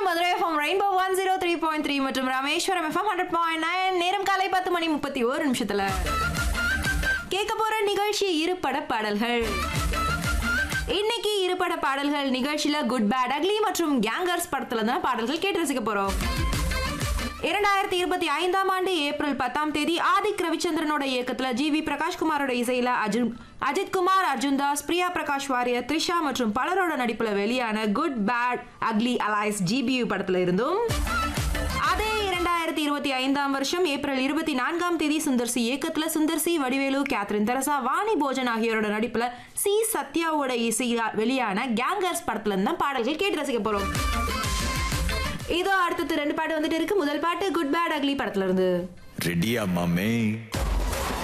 Madurai FM Rainbow one zero three point three மற்றும் Rameswaram FM hundred point nine நேரம் காலை பத்து மணி முப்பத்தி ஒரு நிமிஷத்துல கேட்க போற நிகழ்ச்சி இருபட பாடல்கள் இன்னைக்கு இருபட பாடல்கள் நிகழ்ச்சியில குட் பேட் அக்லி மற்றும் கேங்கர்ஸ் படத்துல தான் பாடல்கள் கேட்டு ரசிக்க போறோம் இரண்டாயிரத்தி இருபத்தி ஐந்தாம் ஆண்டு ஏப்ரல் பத்தாம் தேதி ஆதிக் ரவிச்சந்திரனோட இயக்கத்துல ஜி வி பிரகாஷ்குமாரோட இசையில அர்ஜுன் அஜித் குமார் அர்ஜுன் தாஸ் பிரியா பிரகாஷ் வாரியர் த்ரிஷா மற்றும் பலரோட நடிப்புல வெளியான Good Bad Ugly alias GBU படத்துல இருந்தும் அதே இரண்டாயிரத்தி இருபத்தி ஐந்தாம் வருஷம் ஏப்ரல் இருபத்தி நான்காம் தேதி சுந்தர் சி இயக்கத்துல சுந்தர் சி வடிவேலு கேத்ரின் தெரசா வாணி போஜன் ஆகியோரோட நடிப்புல சி சத்யாவோட இசையா வெளியான கேங்கர்ஸ் படத்துல இருந்து தான் பாடல்கள் கேட்டு ரசிக்க போறோம் இதோ அடுத்தது ரெண்டு பாட்டு வந்துட்டு இருக்கு முதல் பாட்டு குட் பேட் அக்லி படத்துல இருந்து ரெடியா மாமே